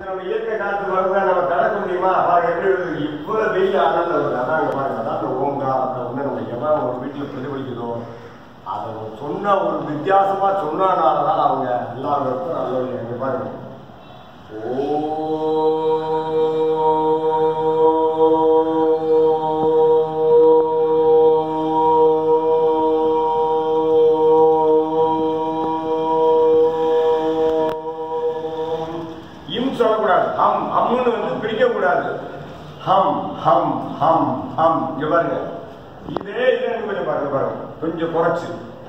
நம்ம இயற்கை காத்து வருதா நம்ம தடுக்க முடியுமா பாருங்க எப்படி வருது இவ்வளவு வெயில் அனல்ல வருது அதான் அங்க பாருங்க அதான் அந்த ஓங்கா அப்புறம் வந்து நம்ம எவன் ஒரு வீட்டுல பிரதிபலிக்குதோ அதை ஒரு சொன்ன ஒரு வித்தியாசமா சொன்னனாலதான் அவங்க எல்லாருக்கும் நல்ல எங்க பாருங்க இம் சொல்லக்கூடாது ஹம் ஹம்னு வந்து பிரிக்க கூடாது ஹம் ஹம் ஹம் ஹம் இங்க பாருங்க இதே இதே கொஞ்சம் பாருங்க பாருங்க கொஞ்சம் குறைச்சு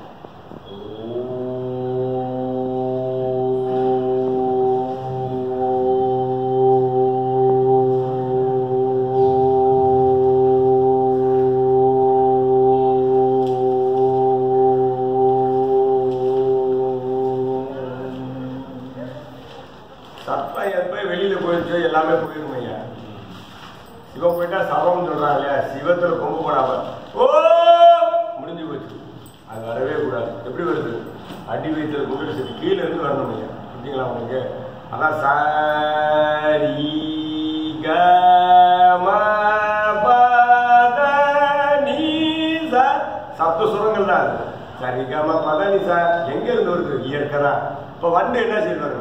சத்தம் எப்ப வெளியில போயிடுச்சு எல்லாமே போயிருங்க ஐயா சிவம் போயிட்டா சவம் சொல்றாங்க இல்லையா சிவத்துல கொம்பு போடாம ஓ முடிஞ்சு போச்சு அது வரவே கூடாது எப்படி வருது அடி வயிற்றுல கொண்டு சரி கீழே இருந்து வரணும் ஐயா புரியுங்களா உங்களுக்கு அதான் சாரி க ம ப த நீ ச சப்த சுரங்கள் தான் அது சரி க ம ப த நீ ச எங்க இருந்து வருது இயற்கை தான் இப்ப வந்து என்ன செய்வாங்க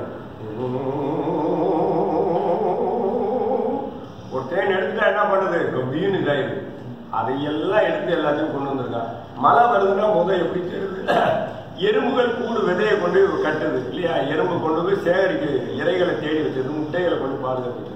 ஒரு தேன் எடுத்துட்டா என்ன பண்ணுது கம்பீர்னு இதாயிடுது அதையெல்லாம் எடுத்து எல்லாத்தையும் கொண்டு வந்திருக்கான் மழை வருதுன்னா முதல் எப்படி தெரியுது எறும்புகள் கூடு விதையை கொண்டு போய் கட்டுது இல்லையா எறும்பு கொண்டு போய் சேகரிக்குது இறைகளை தேடி வச்சது முட்டைகளை கொண்டு பாதுகாத்து வச்சது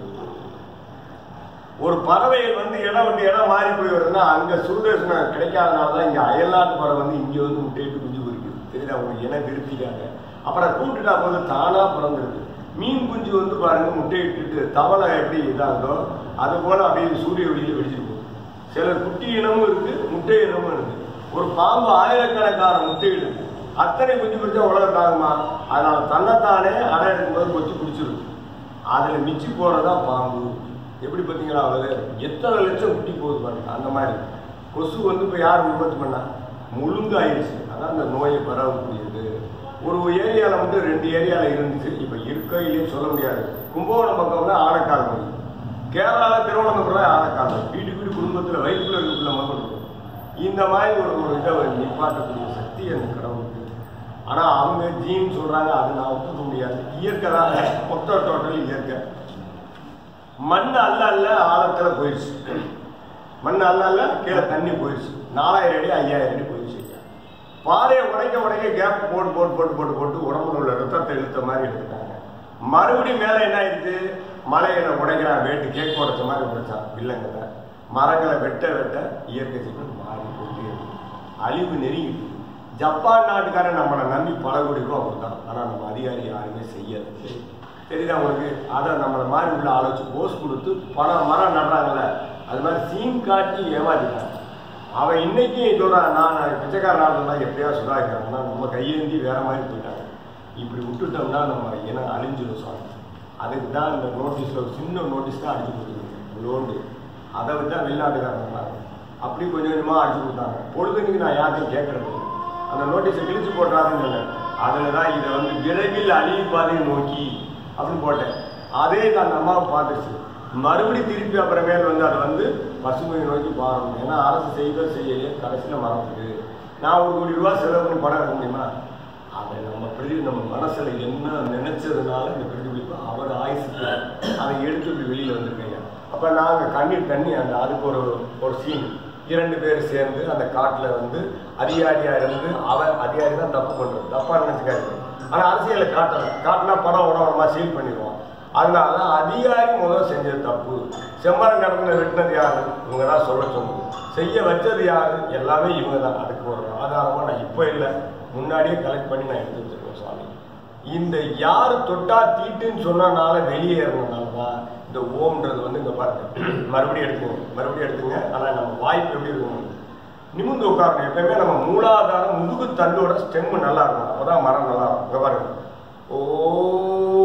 ஒரு பறவைகள் வந்து இடம் விட்டு இடம் மாறி போய் வருதுன்னா அங்க சூரியசனம் கிடைக்காதனால தான் இங்க அயல்நாட்டு பறவை வந்து இங்க வந்து முட்டையிட்டு குஞ்சு பொறிக்குது தெரியுதா உங்களுக்கு இன விருத்திக்காக அப்புறம் கூட்டுட்டா போது தானா பிறந்துருது மீன் குஞ்சு வந்து பாருங்க முட்டையிட்டுட்டு தவளை எப்படி இதாகுதோ அது போல அப்படியே சூரிய ஒளியில வெடிச்சிட்டு போகுது சில குட்டி இனமும் இருக்கு முட்டை இனமும் இருக்கு ஒரு பாம்பு ஆயிரக்கணக்கான முட்டையிடுது அத்தனை குஞ்சு பிடிச்சா உலகம் தாங்குமா அதனால தன்னைத்தானே அடை எடுக்கும்போது கொச்சு பிடிச்சிருக்கு அதுல மிச்சி போறதுதான் பாம்பு எப்படி பார்த்தீங்களா அவரு எத்தனை லட்சம் குட்டி போகுது பாருங்க அந்த மாதிரி கொசு வந்து இப்போ யார் உற்பத்தி பண்ணா முழுங்கு ஆயிடுச்சு அதான் அந்த நோயை பரவக்கூடியது ஒரு ஏரியாவில் மட்டும் ரெண்டு ஏரியாவில் இருந்துச்சு இப்போ இருக்கோ இல்லைன்னு சொல்ல முடியாது கும்பகோணம் பக்கம்னா ஆனக்கால் மொழி கேரளாவில் திருவனந்தபுரம் ஆனக்கால் மொழி வீடு வீடு குடும்பத்தில் வயிற்றுல இருக்குள்ள மக்கள் இருக்கும் இந்த மாதிரி ஒரு ஒரு இதை ஒரு நிப்பாட்டக்கூடிய சக்தி அந்த கடவுளுக்கு ஆனால் அவங்க ஜீன் சொல்றாங்க அது நான் ஒத்துக்க முடியாது இயற்கை தான் மொத்த டோட்டல் இயற்கை மண் அல்ல அல்ல ஆழத்துல போயிடுச்சு மண் அல்ல அல்ல கீழே தண்ணி போயிடுச்சு நாலாயிரம் அடி ஐயாயிரம் அடி போயிடுச்சு பாறையை உடைக்க உடைக்க கேப் போட்டு போட்டு போட்டு போட்டு போட்டு உடம்புல உள்ள ரத்தத்தை இழுத்த மாதிரி எடுத்துட்டாங்க மறுபடியும் மேலே என்ன ஆயிடுச்சு மலையில உடைக்கிறான் வேட்டு கேக் உடைச்ச மாதிரி உடைச்சான் இல்லைங்க மரங்களை வெட்ட வெட்ட இயற்கை சீக்கிரம் மாறி போயிட்டே இருக்கு அழிவு நெருங்கிட்டு ஜப்பான் நாட்டுக்காரன் நம்மளை நம்பி பல கோடி ரூபா கொடுத்தான் ஆனால் நம்ம அதிகாரி யாருமே செய்யல தெரியுதா உங்களுக்கு அதை நம்மளை மாதிரி உள்ள ஆலோசி போஸ் கொடுத்து பணம் மரம் நடுறாங்கல்ல அது மாதிரி சீன் காட்டி ஏமாத்திட்டாங்க அவன் இன்னைக்கு சொல்றான் நான் பிச்சைக்கார நாடுலாம் எப்படியா சுதாரிக்கிறாங்கன்னா நம்ம கையேந்தி வேற மாதிரி போயிட்டாங்க இப்படி விட்டுட்டோம்னா நம்ம இனம் அழிஞ்சிடும் சுவாமி அதுக்கு தான் இந்த நோட்டீஸ்ல ஒரு சின்ன நோட்டீஸ் தான் அடிச்சு கொடுத்துருக்கு லோடு அதை வச்சு தான் வெளிநாட்டுக்காரங்க அப்படி கொஞ்சம் கொஞ்சமா அடிச்சு கொடுத்தாங்க பொழுதுக்கு நான் யார்ட்டையும் கேட்கறது இல்லை. அந்த நோட்டீஸை கிழிச்சு போட்டுறாருன்னு சொன்னேன் அதில் தான் இதை வந்து விரைவில் அழிவு பாதையை நோக்கி அப்படின்னு போட்டேன் அதே இது அந்த அம்மாவை பார்த்துச்சு மறுபடி திருப்பி அப்புறமேல் வந்து அதை வந்து பசுமையை நோக்கி பாருங்க ஏன்னா அரசு செய்தோ செய்யலையே கடைசியில் மறந்துட்டு நான் ஒரு கோடி ரூபா செலவு பண்ணி படம் எடுக்க முடியுமா அதை நம்ம பிரதி நம்ம மனசுல என்ன நினைச்சதுனால இந்த பிரதிபலிப்பு அவர் ஆயுசுக்கு அதை எடுத்து இப்படி வெளியில வந்திருக்கீங்க அப்ப நாங்க கண்ணீர் தண்ணி அந்த அதுக்கு ஒரு ஒரு சீன் இரண்டு பேர் சேர்ந்து அந்த காட்டுல வந்து அதிகாரியா இருந்து அவன் அதிகாரி தான் தப்பு பண்றது தப்பா நினைச்சுக்காரு ஆனா அரசியலை காட்டல காட்டினா படம் உடம்புமா சீல் பண்ணிடுவான் அதனால அதிகாரி முதல் செஞ்சது தப்பு செம்மரம் கடத்துல வெட்டினது யாரு இவங்க தான் சொல்ல சொன்னது செய்ய வச்சது யாரு எல்லாமே இவங்க தான் அதுக்கு ஒரு ஆதாரமா நான் இப்போ இல்லை முன்னாடியே கலெக்ட் பண்ணி நான் எடுத்து வச்சிருக்கேன் சுவாமி இந்த யாரு தொட்டா தீட்டுன்னு சொன்னனால வெளியேறினனால தான் இந்த ஓம்ன்றது வந்து இங்க பாருங்க மறுபடியும் எடுத்துங்க மறுபடியும் எடுத்துங்க ஆனா நம்ம வாய்ப்பு எப்படி இருக்கும் நிமிந்து உட்காரணும் எப்பயுமே நம்ம மூலாதாரம் முதுகு தண்டோட ஸ்டெம் நல்லா இருக்கும் அப்பதான் மரம் நல்லா இருக்கும் இங்க பாருங்க ஓ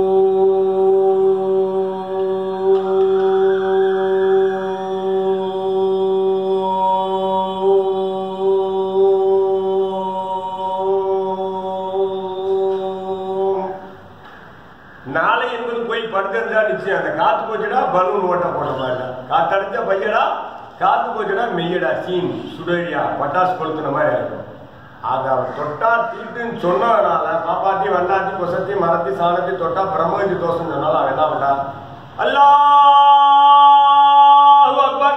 நாளை என்பது போய் படுத்திருந்தா நிச்சயம் அந்த காத்து போச்சுடா பலூன் ஓட்ட போட்ட மாதிரி தான் காத்தடிச்ச பையடா காத்து போச்சுடா மெய்யடா சீன் சுடரியா பட்டாசு கொளுத்துன மாதிரி இருக்கும் அதை அவன் தொட்டா தீட்டுன்னு சொன்னதுனால காப்பாத்தி வண்டாத்தி கொசத்தி மரத்தி சாணத்தி தொட்டா பிரம்மகத்தி தோசம் சொன்னாலும் அவன் என்ன பண்ணா அல்லாஹ் அக்பர்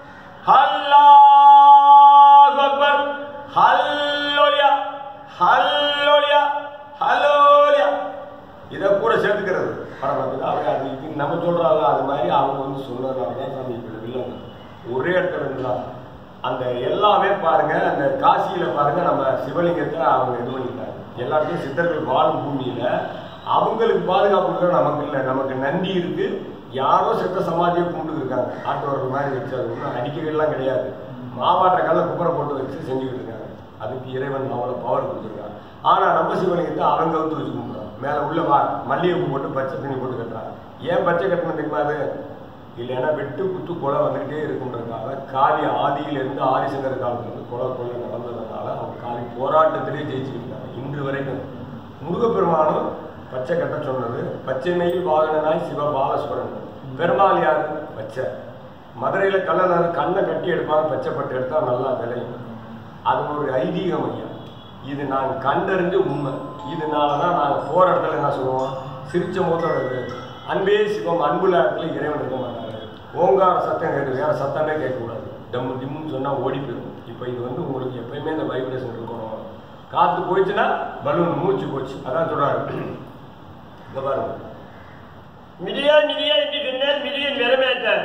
அல்லாஹ் அக்பர் ஹல்லோலியா ஹல்லோலியா ஹல்லோலியா இதை கூட சேர்த்துக்கிறது பரவாயில்ல அவங்க அது இது நம்ம சொல்றாங்க அது மாதிரி அவங்க வந்து சொன்னதுனால தான் சாமி இப்படி இல்லைங்க ஒரே இடத்துல இருந்தான் அந்த எல்லாமே பாருங்க அந்த காசியில பாருங்க நம்ம சிவலிங்கத்தை அவங்க இது பண்ணிட்டாங்க எல்லாத்தையும் சித்தர்கள் வாழும் பூமியில அவங்களுக்கு பாதுகாப்பு இருக்கிற நமக்கு இல்லை நமக்கு நன்றி இருக்கு யாரோ சித்த சமாதியை கும்பிட்டு இருக்காங்க ஆட்டோர்கள் மாதிரி வச்சு அது ஒன்றும் அடிக்கடிலாம் கிடையாது மாவாட்ட கால குப்பரை போட்டு வச்சு செஞ்சுக்கிட்டு இருக்காங்க அதுக்கு இறைவன் அவ்வளோ பவர் கொடுத்துருக்கான் ஆனா நம்ம சிவலிங்கத்தை அவங்க வந்து வச்சு கும்பிடுறான் மேல உள்ள வா மல்லிகைப்பூ போட்டு பச்சை தண்ணி போட்டு கட்டுறான் ஏன் பச்சை கட்டணும் தெரியுமா அது இல்லைன்னா வெட்டு குத்து கொலை வந்துகிட்டே இருக்குன்றதுனால காளி ஆதியிலிருந்து ஆதிசங்கர் காலத்துலேருந்து கொலை கொலை நடந்ததுனால அவங்க காளி போராட்டத்திலே ஜெயிச்சுக்கிட்டு இருக்காங்க இன்று வரைக்கும் முருகப்பெருமானும் பச்சை கட்ட சொன்னது பச்சைமையில் வாகனனாய் சிவ பாலஸ்வரன் பெருமாள் யாரு பச்சை மதுரையில கல்லணர் கண்ணை கட்டி எடுப்பாங்க பச்சை பட்டு எடுத்தா நல்லா விளையும் அது ஒரு ஐதீகம் ஐயா இது நாங்கள் கண்டறிஞ்ச உண்மை இதனால தான் நாங்கள் போகிற இடத்துல என்ன சொல்லுவோம் சிரிச்ச முகத்தோட இருக்கு. அன்பே சிவம் அன்புள்ள இடத்துல இறைவன் இருக்க மாட்டாங்க ஓங்கார சத்தம் கேட்டு வேற சத்தமே கேட்கக்கூடாது டம்மு டிம்முன்னு சொன்னால் ஓடி போயிடும் இப்போ இது வந்து உங்களுக்கு எப்பயுமே இந்த வைப்ரேஷன் இருக்கணும் காற்று போயிடுச்சுன்னா பலூன் மூச்சு போச்சு அதான் சொல்றாரு இங்க பாருங்க மிதியா மிதியா என்று சொன்னால் மிதியன் வரமாட்டார்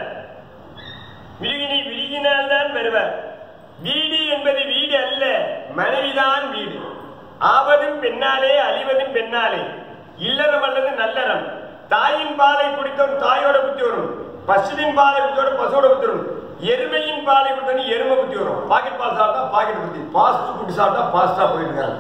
விழுகினை விழுகினால்தான் வருவார் வீடு என்பது வீடு அல்ல மனைவிதான் வீடு ஆவதும் பெண்ணாலே அழிவதும் பெண்ணாலே இல்லறம் அல்லது நல்லறம் தாயின் பாலை குடித்தவன் தாயோட புத்தி வரும் பசுவின் பாலை குடித்தோட பசுவோட புத்தி வரும் எருமையின் பாலை குடித்தவன் எருமை புத்தி வரும் பாக்கெட் பால் சாப்பிட்டா பாக்கெட் புத்தி பாஸ்ட் குட்டி சாப்பிட்டா பாஸ்டா போயிருக்காங்க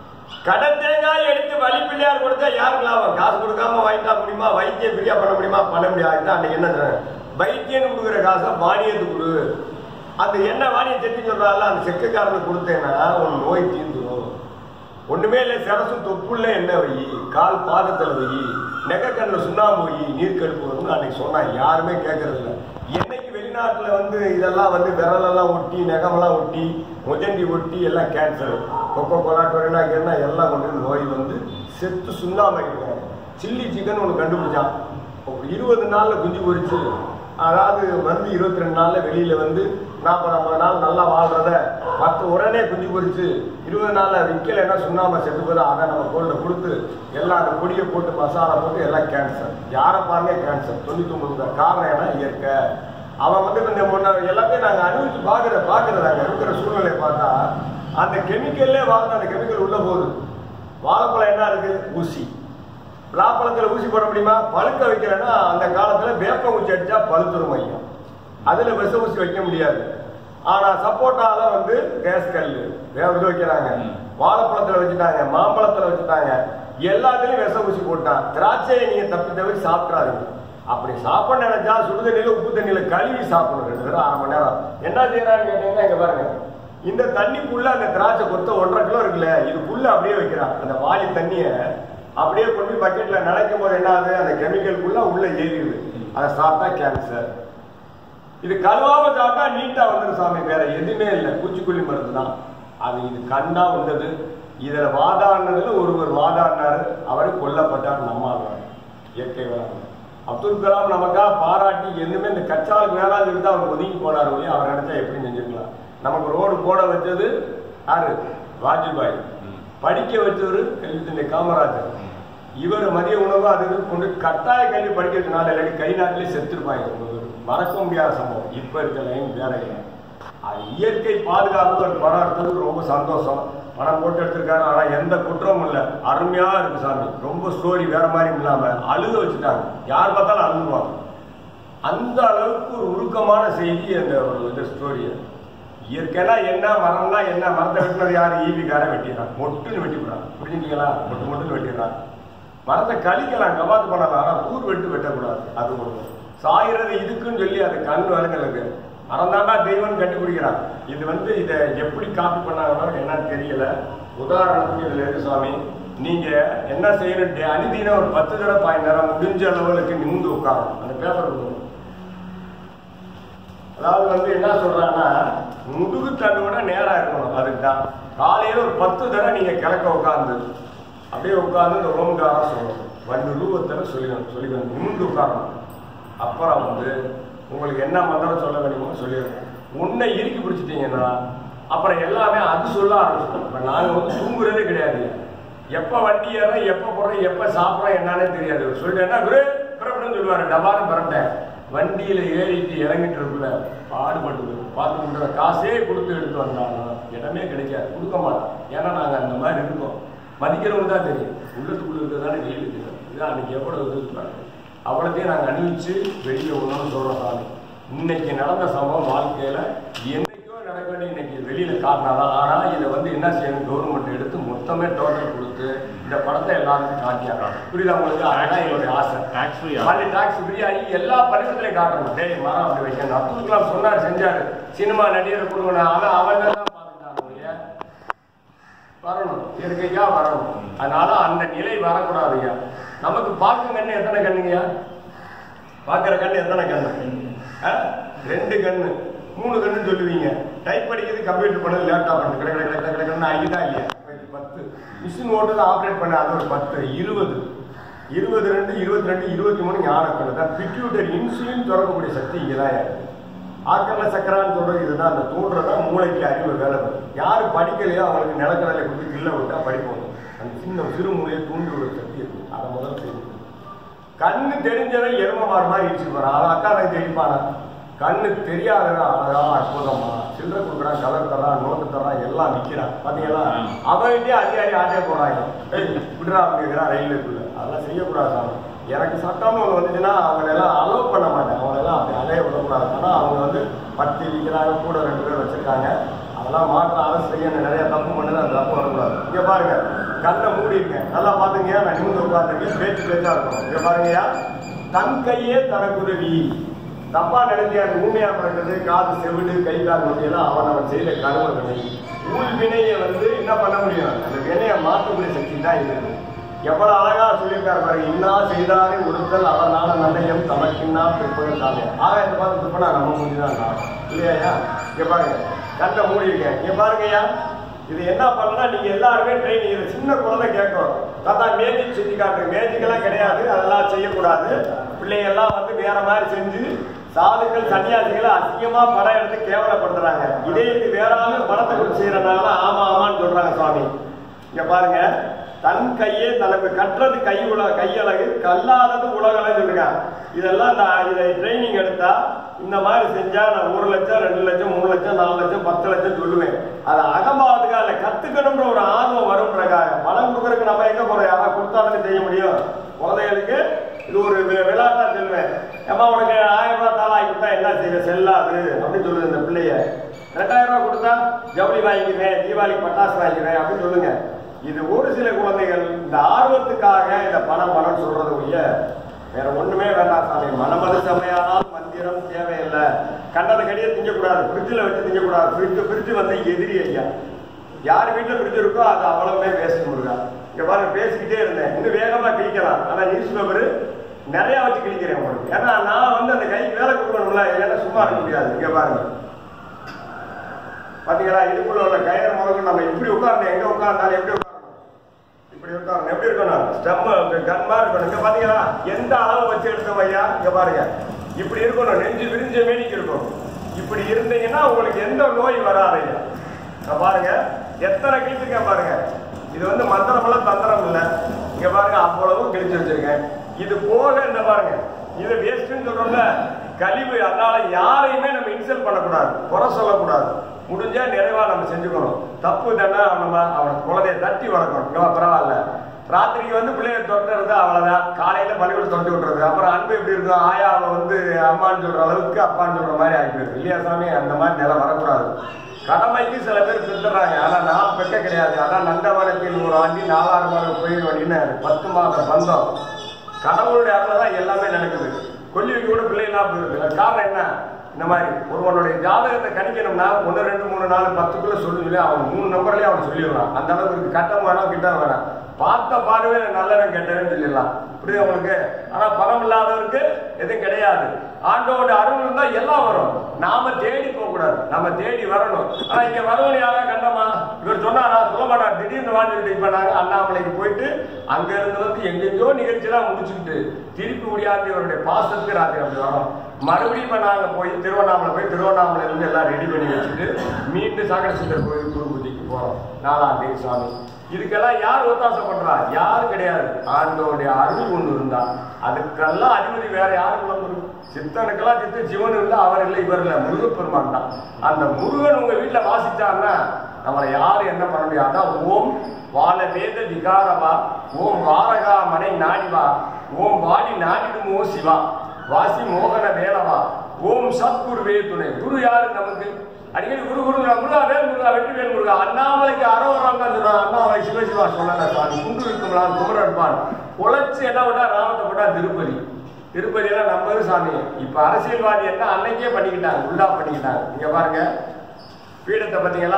கடை தேங்காய் எடுத்து வழி பிள்ளையார் கொடுத்தா யாருக்கு லாபம் காசு கொடுக்காம வாங்கிட்டா முடியுமா வைத்தியம் ஃப்ரீயா பண்ண முடியுமா பண்ண முடியாது அன்னைக்கு என்ன சொல்றேன்? வைத்தியம் கொடுக்குற காசை மானியத்துக்கு கொடு அந்த என்ன மானியம் செட்டி சொல்றாள் அந்த செக்குக்காரனுக்கு கொடுத்தேன்னா உன் நோய் தீர்ந்துடும் ஒண்ணுமே இல்லை சிரசும் தொப்புள்ள என்ன வை கால் பாதத்தில் வை நெகக்கண்ணில் சுண்ணாம்பு வை நீர் கடுப்பு வரும்னு அன்னைக்கு சொன்னா யாருமே கேட்கறது இல்லை என்னைக்கு வெளிநாட்டுல வந்து இதெல்லாம் வந்து விரலெல்லாம் ஒட்டி நெகமெல்லாம் ஒட்டி முஜண்டி ஒட்டி எல்லாம் கேன்சர் கொக்கோ கோலா டொரினா கேனா எல்லாம் கொண்டு வந்து நோய் வந்து செத்து சுண்ணாம்பு சில்லி சிக்கன் ஒன்று கண்டுபிடிச்சான் ஒரு இருபது நாள்ல குஞ்சு பொரிச்சு அதாவது வந்து இருபத்தி ரெண்டு நாள்ல வெளியில வந்து நாற்பது ஐம்பது நாள் நல்லா வாழ்றத பத்து உடனே குஞ்சு பொரிச்சு இருபது நாள்ல விற்கலைன்னா சுண்ணாம செத்து போது அதை நம்ம கோல்ல கொடுத்து எல்லாம் அந்த பொடியை போட்டு மசாலா போட்டு எல்லாம் கேன்சர் யாரை பாருங்க கேன்சர் தொண்ணூத்தி ஒன்பது காரணம் என்ன இயற்கை அவன் வந்து இந்த முன்ன எல்லாத்தையும் நாங்க அனுபவிச்சு பாக்குற பாக்குறதாங்க இருக்கிற சூழ்நிலையை பார்த்தா அந்த கெமிக்கல்லே வாழ்ந்த அந்த கெமிக்கல் உள்ள போகுது வாழைப்பழம் என்ன இருக்கு ஊசி பலாப்பழத்துல ஊசி போட முடியுமா பழுக்க வைக்கிறேன்னா அந்த காலத்துல வேப்ப ஊசி அடிச்சா பழுத்துரும் ஐயா அதுல விஷ ஊசி வைக்க முடியாது ஆனா சப்போட்டால வந்து கேஸ் கல் வேற இது வைக்கிறாங்க வாழைப்பழத்துல வச்சுட்டாங்க மாம்பழத்துல வச்சுட்டாங்க எல்லாத்துலயும் விஷ ஊசி போட்டான் திராட்சையை நீங்க தப்பி தவிர சாப்பிட்றாதீங்க அப்படி சாப்பிட நினைச்சா சுடு தண்ணியில உப்பு தண்ணியில கழுவி சாப்பிடணும் ரெண்டு பேரும் அரை மணி நேரம் என்ன செய்யறான்னு கேட்டீங்கன்னா இங்க பாருங்க இந்த தண்ணிக்குள்ள அந்த திராட்சை கொத்த ஒன்றரை கிலோ இருக்குல்ல இதுக்குள்ள அப்படியே வைக்கிறான் அந்த வாளி தண்ணிய அப்படியே கொண்டு போய் பக்கெட்ல நினைக்கும் போது என்ன ஆகுது அந்த கெமிக்கலுக்குள்ள உள்ள ஏறிடுது அதை சாப்பிட்டா கேன்சர் இது கழுவாம சாப்பிட்டா நீட்டா வந்துடும் சாமி வேற எதுவுமே இல்லை பூச்சிக்கொல்லி மருந்து தான் அது இது கண்டா வந்தது இதுல வாதாடினதுல ஒருவர் வாதாடினாரு அவர் கொல்லப்பட்டார் நம்மாழ்வார் இயற்கை வேளாண் அப்துல் கலாம் நமக்கா பாராட்டி எதுவுமே இந்த கச்சாலுக்கு வேளாண் இருந்தா அவர் ஒதுங்கி போனார் ஒழிய அவர் நினைச்சா எப்படி செஞ்சிருக்கலாம் நமக்கு ரோடு போட வச்சது யாரு வாஜ்பாய் படிக்க வச்சவரு கல்வி காமராஜர் இவர் மதிய உணவு அது இது கொண்டு கட்டாய கல்வி படிக்க வச்சனால இல்லாட்டி கை நாட்டிலே செத்துருப்பாங்க இவங்க. மறக்க முடியாத சம்பவம் இப்ப இருக்க லைன் வேற இல்லை அது இயற்கை பாதுகாப்பு ஒரு படம் எடுத்தது ரொம்ப சந்தோஷம் பணம் போட்டு எடுத்திருக்காரு ஆனா எந்த குற்றமும் இல்ல அருமையா இருக்கு சாமி ரொம்ப ஸ்டோரி வேற மாதிரி இல்லாம அழுத வச்சுட்டாங்க யார் பார்த்தாலும் அழுதுவாங்க அந்த அளவுக்கு ஒரு உருக்கமான செய்தி அந்த ஒரு இந்த ஸ்டோரி இயற்கைனா என்ன மரம்னா என்ன மரத்தை வெட்டினது யாரு ஈவிக்காரன் வெட்டிடுறான் மொட்டுன்னு வெட்டிவிடுறான் புரிஞ்சுங்களா மொட்டு மொட்டுன்னு வெட்டிடுறான் மரத்தை கழிக்கலாம் கவாத்து பண்ணலாம் ஆனா கூர் வெட்டு வெட்டக்கூடாது அது ஒண்ணு சாயிறது இதுக்குன்னு சொல்லி அது கண் வழங்கலுக்கு மறந்தாண்டா தெய்வம் கட்டி குடிக்கிறான் இது வந்து இதை எப்படி காப்பி பண்ணாங்களோ என்னன்னு தெரியல உதாரணத்துக்கு இதுல இருக்கு சுவாமி நீங்க என்ன செய்யணும் அனுதினம் ஒரு பத்து தடவை பாயிண்ட் நேரம் முடிஞ்ச லெவலுக்கு நிமிந்து உட்காரணும் அந்த பேப்பர் கொடுக்கணும் அதாவது வந்து என்ன சொல்றாங்கன்னா முதுகு தண்டோட நேரா இருக்கணும் அதுக்கு தான் காலையில ஒரு பத்து தடவை நீங்க கிழக்க உட்காந்து அப்படியே உட்காந்து இந்த ஓம்காரம் சொல்லணும் ரெண்டு ரூபத்தில் சொல்லிக்கணும் சொல்லிக்கணும் நிமிந்து உட்காரணும் அப்புறம் வந்து உங்களுக்கு என்ன மந்திரம் சொல்ல வேணுமோ சொல்லிடணும் உன்னை இறுக்கி பிடிச்சிட்டீங்கன்னா அப்புறம் எல்லாமே அது சொல்ல ஆரம்பிச்சிடும் இப்போ நாங்கள் வந்து தூங்குறதே கிடையாது எப்போ வண்டி ஏறோம் எப்போ போடுறோம் எப்போ சாப்பிட்றோம் என்னன்னே தெரியாது சொல்லிட்டேன்னா குரு பிறப்படும் சொல்லுவாரு டபான்னு பிறப்பேன் வண்டியில ஏறிட்டு இறங்கிட்டு இருக்குல்ல பாடுபட்டு பார்த்து காசே கொடுத்து எடுத்து வந்தாலும் இடமே கிடைக்காது கொடுக்க மாட்டோம் ஏன்னா நாங்கள் அந்த மாதிரி இருக்கோம் மதிக்கிறவங்க தான் தெரியும் உள்ளத்துக்குள்ள இருக்கிறதான வெளியில் தெரியும் இதான் அன்னைக்கு எவ்வளவு இது இருக்காங்க அவ்வளோத்தையும் நாங்கள் அணிவிச்சு வெளியே ஒன்றும் சொல்கிறோம் சாமி இன்னைக்கு நடந்த சம்பவம் வாழ்க்கையில என்னைக்கோ நடக்க வேண்டிய இன்னைக்கு வெளியில காட்டினாதான் ஆனா இதை வந்து என்ன செய்யணும் கவர்மெண்ட் எடுத்து மொத்தமே டோட்டல் கொடுத்து இந்த படத்தை எல்லாருக்கும் காட்டியாங்க புரியுதா உங்களுக்கு அதான் என்னுடைய ஆசை Tax free ஆ? மல்லி டாக்ஸ் ஃப்ரீ ஆகி எல்லா பரிசத்துலையும் காட்டணும் டேய் மரம் அப்படி வைக்கணும் அப்துல் கலாம் சொன்னார் செஞ்சாரு சினிமா நடிகர் கொடுக்கணும் அவன் அவன் தான் பார்த்துட்டான் ஒழிய வரணும் இயற்கையா வரணும் அதனால அந்த நிலை வரக்கூடாது ஐயா நமக்கு பார்க்கும் கண்ணு எத்தனை கண்ணுங்கய்யா பார்க்குற கண்ணு எத்தனை கண்ணு ஆ? ரெண்டு கண்ணு மூணு கண்ணு சொல்லுவீங்க டைப் படிக்கிறது கம்ப்யூட்டர் பண்ணது லேப்டாப் பண்ணு கிட கிட கிட கிட கண்ணு ஐதா இல்லையா இது பத்து மிஷின் ஓட்டுறது ஆப்ரேட் பண்ண அது ஒரு பத்து இருபது இருபது ரெண்டு இருபத்தி ரெண்டு இருபத்தி மூணு ஞானக்கண்ணு தான் பிட்யூட்டர் இன்சுலின் திறக்கக்கூடிய சக்தி இங்கே தான் இருக்கு ஆக்கல்ல சக்கரான்னு சொல்றது இதுதான் அந்த தூண்டுறதா மூளைக்கு அறிவு வேலை வரும் யாரு படிக்கலையோ அவங்களுக்கு நிலக்கடலை கொடுத்து கில்ல விட்டா படிப்போம் அந்த சின்ன சிறு மூலையை தூண்டி விடுற சக்தி இருக்கு அதை முதல்ல செய்யணும் கண்ணு தெரிஞ்சவன் எரும மாறு மாதிரி இடிச்சு போறான் அவன் அக்கா எனக்கு தெரிப்பானா கண்ணு தெரியாதவன் அழகா அற்புதமா சில்லறை கொடுக்குறான் கலர் தரான் நோட்டு தரான் எல்லாம் விற்கிறான் பாத்தீங்களா அவன்கிட்டே அடி அடி ஆட்டே போறாங்க ஏய் விடுறா அப்படிங்கிறான் ரயிலுக்குள்ள அதெல்லாம் செய்யக்கூடாது சாமி எனக்கு சட்டம்னு ஒன்று வந்துச்சுன்னா அவங்க எல்லாம் அலோவ் பண்ண மாட்டேன் அவங்க எல்லாம் அப்படி அலைய விடக்கூடாது ஆனால் அவங்க வந்து பத்து விற்கிறாங்க கூட ரெண்டு பேர் வச்சிருக்காங்க அதெல்லாம் மாற்ற அரசு செய்யணும் நிறைய தப்பு பண்ணுது அந்த தப்பு வரக்கூடாது இங்க பாருங்க கண்ணை மூடி இருக்கேன் நல்லா பாத்துங்க நான் நிமிந்து உட்காந்துருக்கேன் பேச்சு பேச்சா இருக்கணும் இங்க பாருங்கய்யா தன் கையே தனக்குதவி தப்பா நினைச்சு அது ஊமையா பிறகுது காது செவிடு கை கால் நொடியெல்லாம் அவன் அவன் செய்த கரும வினை ஊழ் வினையை வந்து என்ன பண்ண முடியும் அந்த வினையை மாற்றக்கூடிய சக்தி தான் இருக்குது எவ்வளவு அழகா சொல்லியிருக்காரு பாருங்க இன்னா செய்தாரே ஒருத்தல் அவனால நல்லையம் தமக்கின்னா பிற்பகல் காலே ஆக இந்த பார்த்து துப்பனா நம்ம முடிஞ்சுதான் காணும் இல்லையா இங்க பாருங்க கண்ணை மூடி இருக்கேன் இங்க பாருங்கய்யா இது என்ன பண்ணலாம் நீங்க எல்லாருமே ட்ரைனிங் இது சின்ன குழந்தை கேட்கும் தாத்தா மேஜிக் சுத்தி காட்டு மேஜிக் எல்லாம் கிடையாது அதெல்லாம் செய்யக்கூடாது பிள்ளைங்க எல்லாம் வந்து வேற மாதிரி செஞ்சு சாதுக்கள் சன்னியாசிகளை அசிங்கமா படம் எடுத்து கேவலப்படுத்துறாங்க இதே இது வேற ஆளு படத்தை கொடுத்து செய்யறதுனால ஆமா ஆமான்னு சொல்றாங்க சுவாமி இங்க பாருங்க தன் கையே தனக்கு கற்றது கை உல கையழகு கல்லாதது உலகளன்னு சொல்லுங்க இதெல்லாம் நான் இதை ட்ரைனிங் எடுத்தா இந்த மாதிரி செஞ்சா நான் ஒரு லட்சம் ரெண்டு லட்சம் மூணு லட்சம் நாலு லட்சம் பத்து லட்சம் சொல்லுவேன் அது அகம்பாவதுக்காக இல்லை கத்துக்கணும்ன்ற ஒரு ஆர்வம் வரும்ன்றக்காக பணம் கொடுக்கறதுக்கு நம்ம எங்க போறோம் யாராவது கொடுத்தாதானே செய்ய முடியும் குழந்தைகளுக்கு இது ஒரு வி- விளையாட்டா சொல்லுவேன் ஏமா உனக்கு ஆயிரம் ரூபாய் தாளா கொடுத்தா என்ன செய்ய செல்லாது அப்படின்னு சொல்லுது இந்த பிள்ளைய ரெண்டாயிரம் ரூபாய் கொடுத்தா ஜவுளி வாங்கிக்கிறேன் தீபாவளிக்கு பட்டாசு வாங்கிக்கிறேன் அப்படின்னு சொல்லுங்க இது ஒரு சில குழந்தைகள் இந்த ஆர்வத்துக்காக இந்த பணம் பணம் சொல்றது ஒழிய வேற ஒண்ணுமே வேண்டாம் சாமி மனமது சமையானால் மந்திரம் தேவையில்லை கண்டதை கடியை திங்கக்கூடாது ஃப்ரிட்ஜில் வச்சு திங்கக்கூடாது ஃப்ரிட்ஜ் ஃப்ரிட்ஜ் வந்து எதிரி ஐயா யார் வீட்டில் ஃப்ரிட்ஜ் இருக்கோ அது அவ்வளவுமே வேஸ்ட் முருகா இங்க பாருங்க பேசிக்கிட்டே இருந்தேன் இன்னும் வேகமா கிழிக்கலாம் ஆனா நியூஸ் பேப்பர் நிறைய வச்சு கிழிக்கிறேன் உங்களுக்கு ஏன்னா நான் வந்து அந்த கைக்கு வேலை கொடுக்கணும்ல இல்லைன்னா சும்மா இருக்க முடியாது இங்க பாருங்க பாத்தீங்களா இதுக்குள்ள உள்ள கயிறு முதல்ல நம்ம இப்படி உட்காரணும் எங்க உட்கார்ந்தாலும் எப்படி உட்காரணும் இப்படி உட்காரணும் எப்படி இருக்கணும் ஸ்டெம் கன்மா இருக்கணும் இங்க பாத்தீங்களா எந்த அளவு வச்சு எடுத்தோம் ஐயா இங்க பாருங்க இப்படி இருக்கணும் நெஞ்சு விரிஞ்ச மேனிக்கு இருக்கணும் இப்படி இருந்தீங்கன்னா உங்களுக்கு எந்த நோய் வராது ஐயா இங்க பாருங்க எத்தனை கிழிச்சிருக்கேன் பாருங்க இது வந்து மந்திரம் இல்ல தந்திரம் இல்ல இங்க பாருங்க அவ்வளவும் கிழிச்சு வச்சிருக்கேன் இது போக இந்த பாருங்க இது வேஸ்ட்னு சொல்றோம்ல கழிவு அதனால யாரையுமே நம்ம இன்சல்ட் பண்ணக்கூடாது குறை சொல்லக்கூடாது முடிஞ்சா நிறைவா நம்ம செஞ்சுக்கணும் தப்பு தானே நம்ம அவன் குழந்தைய தட்டி வளர்க்கணும் இங்க வா, பரவாயில்ல ராத்திரிக்கு வந்து பிள்ளைய தொட்டுறது அவ்வளவுதான் காலையில பள்ளிக்கூடம் தொட்டு விட்டுறது அப்புறம் அன்பு எப்படி இருக்கும் ஆயாவை வந்து அம்மான்னு சொல்ற அளவுக்கு அப்பான்னு சொல்ற மாதிரி ஆகிடுது இல்லையா சாமி அந்த மாதிரி நிலை வரக்கூடாது கடமைக்கு சில பேர் பெற்றுறாங்க ஆனா நான் பெற்ற கிடையாது அதான் நந்தவனத்தில் ஒரு ஆண்டி நாலாறு மாதம் போயிடும் அப்படின்னு பத்து மாத பந்தம் கடவுளுடைய அருள் தான் எல்லாமே நடக்குது கொல்லி வைக்க கூட பிள்ளை இல்லாம போயிருக்கு அதுக்கு காரணம் என்ன இந்த மாதிரி ஒருவனுடைய ஜாதகத்தை கணிக்கணும்னா ஒன்று ரெண்டு மூணு நாலு பத்துக்குள்ள சொல்லி அவன் மூணு நம்பர்லயே அவன் சொல்லிடுறான் அந்த அளவுக்கு இருக்கு கட்டம் வேணாம் கிட்டம் வேணாம் பார்த்த பார்வையில நல்லவன் கெட்டவன் சொல்லிடலாம் புரியுது உங்களுக்கு ஆனா பணம் இல்லாதவருக்கு எதுவும் கிடையாது ஆண்டோட அருள் இருந்தா எல்லாம் வரும் நாம தேடி போக கூடாது நம்ம தேடி வரணும் ஆனா இங்க வரவன் யாரா கண்டமா இவர் சொன்னாரா சொல்ல மாட்டார் திடீர்னு வாழ்ந்துட்டு இப்ப நாங்க அண்ணாமலைக்கு போயிட்டு அங்க இருந்து வந்து எங்கெங்கயோ நிகழ்ச்சியெல்லாம் முடிச்சுக்கிட்டு திருப்பி முடியாது இவருடைய பாசத்துக்கு ராத்திரி அப்படி வரோம் மறுபடியும் இப்ப நாங்க போய் திருவண்ணாமலை போய் திருவண்ணாமலை இருந்து எல்லாம் ரெடி பண்ணி வச்சுட்டு மீண்டும் சாகரசுந்தர் கோயில் குருபூஜைக்கு போறோம் நாலாம் தேதி சுவாமி இதுக்கெல்லாம் யார் ஒத்தாசை பண்றா யாரும் கிடையாது ஆண்டோடைய அருள் ஒண்ணு இருந்தா அதுக்கெல்லாம் அதிபதி வேற யாரும் முடியும் சித்தனுக்கெல்லாம் சித்த சிவன் இல்லை அவர் இல்லை இவர் இல்லை முருகப்பெருமான் தான் அந்த முருகன் உங்க வீட்டுல வாசிச்சாருன்னா நம்மளை யாரும் என்ன பண்ண முடியாது அதான் ஓம் வாழ வேத விகாரவா ஓம் வாரகா மனை நாடிவா ஓம் வாடி நாடிடுமோ சிவா வாசி மோகன வேலவா ஓம் சத்குருவே துணை குரு யாரு நமக்கு அடிக்கடி குரு குரு முருகா வேல் முருகா வெற்றி வேல் முருகா அண்ணாமலைக்கு அறவரம் தான் சொல்றான் அண்ணாமலை சிவசிவா சொல்லல சாமி குண்டு இருக்கும்லாம் குமரன்பான் உழைச்சு என்ன பண்ணா ராமத்தை போட்டா திருப்பதி திருப்பதி எல்லாம் நம்பரு சாமி இப்ப அரசியல்வாதி என்ன அன்னைக்கே பண்ணிக்கிட்டாங்க உள்ளா பண்ணிக்கிட்டாங்க இங்க பாருங்க பீடத்தை பாத்தீங்களா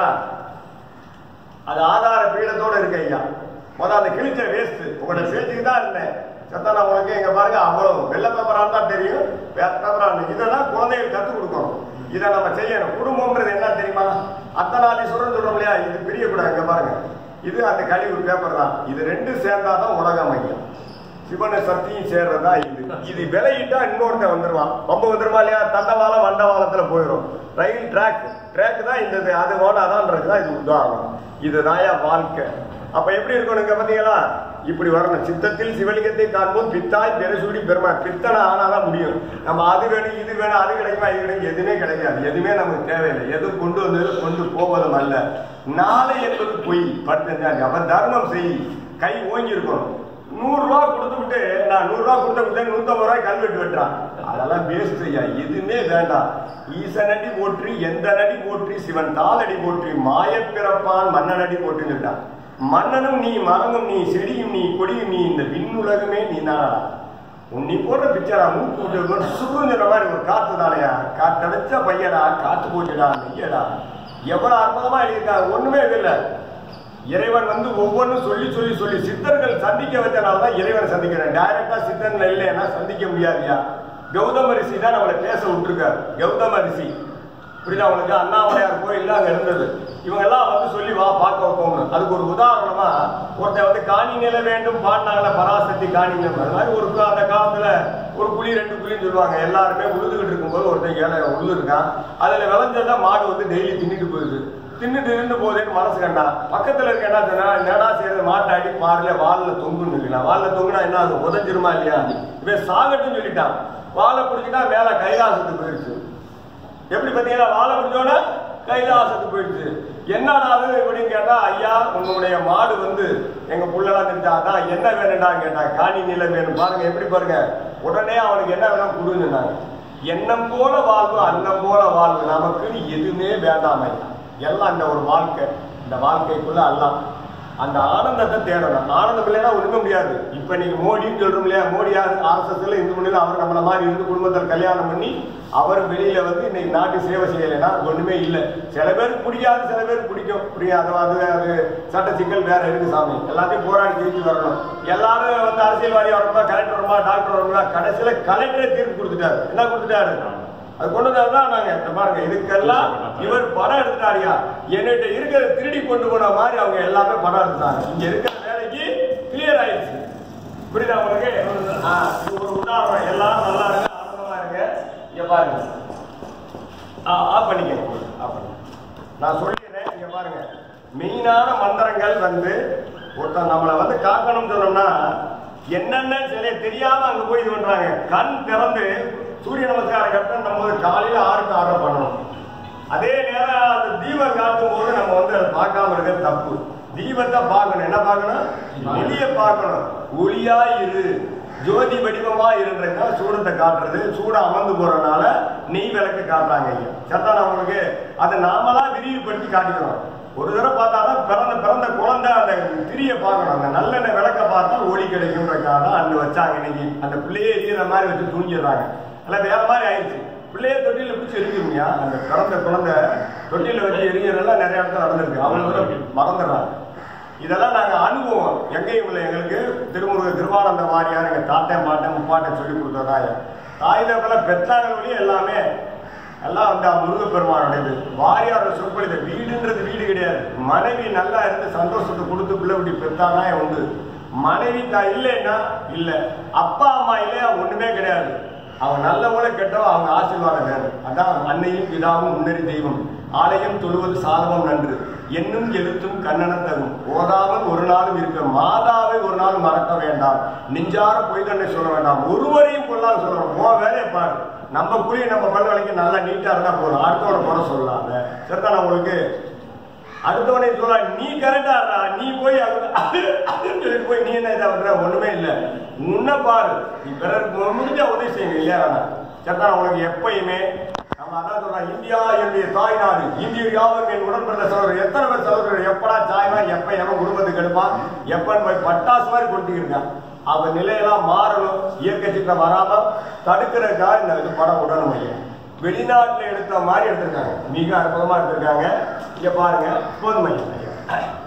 அது ஆதார பீடத்தோட இருக்கு ஐயா முதல்ல அந்த கிழிச்ச வேஸ்ட் உங்களோட பேச்சுக்கு தான் இருந்தேன் சத்தானா உனக்கு இங்க பாருங்க அவ்வளவு வெள்ளை பேப்பராக தான் தெரியும் பேப்பராக இதெல்லாம் குழந்தைகள் கற்றுக் கொடுக்கணும் இதை நம்ம செய்யணும் குடும்பம்ன்றது என்ன தெரியுமா அத்தனாதீஸ்வரன் சொல்றோம் இல்லையா இது பிரியக்கூடாது இங்க பாருங்க இது அந்த கழிவு பேப்பர் தான் இது ரெண்டும் சேர்ந்தாதான் உலகம் ஐயா சிவனை சக்தியும் சேர்றதா இது இது விலையிட்டா இன்னொருத்தன் வந்துருவான் ரொம்ப வந்துருமா இல்லையா தண்டவாளம் வண்டவாளத்துல போயிடும் ரயில் ட்ராக் ட்ராக் தான் இந்த இது. அது ஓடாதான்றது தான் இது உதாரணம் இதுதாயா வாழ்க்கை அப்ப எப்படி இருக்கணும் இங்க பாத்தீங்களா இப்படி வரணும் சித்தத்தில் சிவலிங்கத்தை காண்போம் பித்தாய் பெருசூடி பெருமா பித்தனை ஆனாதான் முடியும் நம்ம அது வேணும் இது வேணும் அது கிடைக்குமா இது கிடைக்கும் எதுவுமே கிடைக்காது எதுவுமே நமக்கு தேவையில்லை எது கொண்டு வந்தது கொண்டு போவதும் அல்ல நாளை என்பது பொய் பத்தஞ்சாங்க அப்ப தர்மம் செய் கை ஓங்கி இருக்கணும் நூறு ரூபா கொடுத்து விட்டு நான் நூறு ரூபா கொடுத்து விட்டு நூத்தம்பது ரூபாய் கல்வெட்டு வெட்டுறான் அதெல்லாம் வேஸ்ட் ஐயா எதுவுமே வேண்டாம் ஈசனடி போற்றி எந்த நடி போற்றி சிவன் தாளடி போற்றி மாயப் பிறப்பான் மன்னனடி போற்றின்னு சொல்லிட்டான் மன்னனும் நீ மரமும் நீ செடியும் நீ கொடியும் நீ இந்த விண்ணுலகமே நீ தானடா உன் நீ போடுற பிக்சரா மூக்கு விட்டு சுருங்கிற மாதிரி ஒரு காத்து தானையா காத்தடைச்ச பையடா காத்து போச்சுடா நெய்யடா எவ்வளவு அற்புதமா எழுதியிருக்காங்க ஒண்ணுமே இல்லை இறைவன் வந்து ஒவ்வொன்றும் சொல்லி சொல்லி சொல்லி சித்தர்கள் சந்திக்க வச்சனால தான் இறைவனை சந்திக்கிறேன் டைரக்டா சித்தன் இல்லைன்னா சந்திக்க முடியாதுயா கௌதம ரிஷி தான் நம்மளை பேச விட்டுருக்காரு கௌதம ரிஷி புரியுதா அவனுக்கு அண்ணாமலையார் கோயில்ல அங்க இருந்தது இவங்க எல்லாம் வந்து சொல்லி வா பார்க்க வைப்போம்னு அதுக்கு ஒரு உதாரணமா ஒருத்தன் வந்து காணி நில வேண்டும் பாடினாங்கள பராசக்தி காணி நிலம் அது மாதிரி ஒரு கு- அந்த காலத்துல ஒரு புலி ரெண்டு புலின்னு சொல்லுவாங்க எல்லாருமே உழுதுகிட்டு இருக்கும்போது ஒருத்தன் ஏழை உழுது இருக்கான் அதுல விளைஞ்சதை மாடு வந்து டெய்லி தின்னுட்டு போயிடுது தின்னுட்டு இருந்து போதேன்னு மனசு கண்டா பக்கத்துல இருக்க என்ன சொன்னா என்னடா செய்யறது மாட்டை அடி பாருல வால்ல தொங்குன்னு சொல்லிக்கலாம் வால்ல தொங்குனா என்ன அது உதஞ்சிருமா இல்லையா இவன் சாகட்டும்னு சொல்லிட்டான் வாழை பிடிச்சிட்டா மேல கைலாசத்துக்கு போயிடுச்சு எப்படி பாத்தீங்கன்னா வாழை பிடிச்சோட கைலாசத்துக்கு போயிடுச்சு என்னடா அது இப்படின்னு கேட்டா ஐயா உன்னுடைய மாடு வந்து எங்க புள்ளலாம் தெரிஞ்சா அதான் என்ன வேணும்டா கேட்டா காணி நிலம் வேணும் பாருங்க எப்படி பாருங்க உடனே அவனுக்கு என்ன வேணும் கொடுன்னாங்க எண்ணம் போல வாழ்வு அன்னம் போல வாழ்வு நமக்குன்னு எதுவுமே வேண்டாம் ஐயா எல்லாம் இந்த ஒரு வாழ்க்கை இந்த வாழ்க்கைக்குள்ள எல்லாம் அந்த ஆனந்தத்தை தேடணும் ஆனந்தம் இல்லைன்னா ஒண்ணுமே முடியாது இப்ப நீங்க மோடின்னு சொல்றோம் இல்லையா மோடி யாரு ஆர்எஸ்எஸ்ல இந்து முன்னில அவர் நம்மள மாதிரி இருந்து குடும்பத்தில் கல்யாணம் பண்ணி அவர் வெளியில வந்து இன்னைக்கு நாட்டு சேவை செய்யலைன்னா ஒண்ணுமே இல்லை சில பேருக்கு பிடிக்காது சில பேருக்கு பிடிக்கும் புரியாது அது அது சட்ட சிக்கல் வேற இருக்கு சாமி எல்லாத்தையும் போராடி ஜெயிச்சு வரணும் எல்லாரும் வந்து அரசியல்வாதி வரணுமா கலெக்டர் வருமா டாக்டர் வருமா கடைசியில கலெக்டரே தீர்ப்பு கொடுத்துட்டாரு என்ன கொடுத்துட்டாரு அது கொண்டு வந்ததுதான் நாங்க இந்த பாருங்க இதுக்கெல்லாம் இவர் படம் எடுத்துட்டாரியா என்கிட்ட இருக்கிறத திருடி கொண்டு போன மாதிரி அவங்க எல்லாமே படம் எடுத்துட்டாங்க இங்க இருக்கிற வேலைக்கு கிளியர் ஆயிடுச்சு புரியுதா உங்களுக்கு ஆ, இது ஒரு உதாரணம் எல்லாரும் நல்லா இருங்க ஆனந்தமா இருங்க இங்க பாருங்க ஆ ஆஃப் பண்ணிக்கங்க ஆஃப் பண்ணுங்க நான் சொல்லிடுறேன் இங்க பாருங்க மெயினான மந்திரங்கள் வந்து ஒருத்தன் நம்மளை வந்து காக்கணும்னு சொன்னோம்னா என்னென்ன சிலைய தெரியாம அங்க போய் இது பண்றாங்க கண் திறந்து சூரிய நமஸ்காரம் கட்டணும் நம்ம வந்து காலையில ஆறுக்கு ஆர்டர் பண்ணணும் அதே நேரம் அந்த தீபம் காட்டும் போது நம்ம வந்து அதை பார்க்காம இருக்கிறது தப்பு தீபத்தை பார்க்கணும் என்ன பார்க்கணும் ஒளிய பார்க்கணும் ஒளியா இரு ஜோதி வடிவமா இருன்றதுனா சூடத்தை காட்டுறது சூட அமர்ந்து போறதுனால நெய் விளக்கு காட்டுறாங்க ஐயா சத்தான அவங்களுக்கு அதை நாமளா விரிவுபடுத்தி காட்டிக்கிறோம் ஒரு தடவை பார்த்தாதான் பிறந்த பிறந்த குழந்தை அந்த திரிய பார்க்கணும் அந்த நல்லெண்ணெய் விளக்க பார்த்தா ஒளி கிடைக்கும்ன்றக்காக தான் அங்க வச்சாங்க இன்னைக்கு அந்த பிள்ளையே எரியற மாதிரி வச்சு தூங்கிடுறாங்க எல்லாம் வேற மாதிரி ஆயிடுச்சு பிள்ளைய தொட்டில பிடிச்சி எரிக்கிறீங்க அந்த பிறந்த குழந்தை தொட்டில வச்சு எரியறதெல்லாம் நிறைய இடத்துல நடந்திருக்கு அவங்க கூட மறந்துடுறாங்க இதெல்லாம் நாங்க அனுபவம் எங்கேயும் இல்லை எங்களுக்கு திருமுருக திருவானந்த வாரியார் எங்க தாத்தன் பாட்டன் முப்பாட்டன் சொல்லி கொடுத்ததா தாய் தகவல பெற்றாங்களுடைய எல்லாமே எல்லாம் வந்து முருகப்பெருமானுடையது வாரியாரோட சொற்பொழித வீடுன்றது வீடு கிடையாது மனைவி நல்லா இருந்து சந்தோஷத்தை கொடுத்து பிள்ளை இப்படி பெற்றாதான் உண்டு மனைவி தான் இல்லைன்னா இல்ல அப்பா அம்மா இல்லையா ஒண்ணுமே கிடையாது அவங்க நல்லவங்கள கெட்டவங்க அவங்க ஆசீர்வாதம் வேணும் அதான் அன்னையும் பிதாவும் முன்னறி தெய்வம் ஆலயம் தொழுவது சாதகம் நன்று என்னும் எழுத்தும் கண்ணன தரும் ஓதாமல் ஒரு நாளும் இருக்க மாதாவை ஒரு நாள் மறக்க வேண்டாம் நெஞ்சார பொய் தண்டை சொல்ல வேண்டாம் ஒருவரையும் கொள்ளாத சொல்லணும் உன் வேலையை பாரு நம்ம குழி நம்ம பண்ண வரைக்கும் நல்லா நீட்டா இருந்தா போதும் அடுத்தவனை குறை சொல்லலாம் சரிதான் உங்களுக்கு அடுத்தவனை சொல்ல நீ கரெக்டா இருடா நீ போய் அது- அதுன்னு சொல்லிட்டு போய் நீ என்ன இதை பண்ற ஒண்ணுமே இல்ல உன்னை பாரு நீ பிறருக்கு முடிஞ்ச உதவி செய்யுங்க இல்லையா வேணாம் சரிதான் உனக்கு எப்பயுமே நம்ம அதான் சொல்றோம் இந்தியா என்னுடைய தாய் நாடு இந்திய யாவரும் என் உடன்பிறந்த சகோதரர் எத்தனை பேர் சகோதரர் எப்படா சாய்வா எப்ப எவன் குடும்பத்துக்கு எடுப்பான் எப்பன்னு போய் பட்டாசு மாதிரி கொண்டு இருக்கான் அவன் நிலையெல்லாம் மாறணும் இயற்கை சித்தம் வராம தடுக்கிறதுக்காக இந்த இது படம் உடனும் ஐயா வெளிநாட்டுல எடுத்த மாதிரி எடுத்திருக்காங்க மிக அற்புதமா எடுத்திருக்காங்க இங்க பாருங்க போதும் ஐயா ஐயா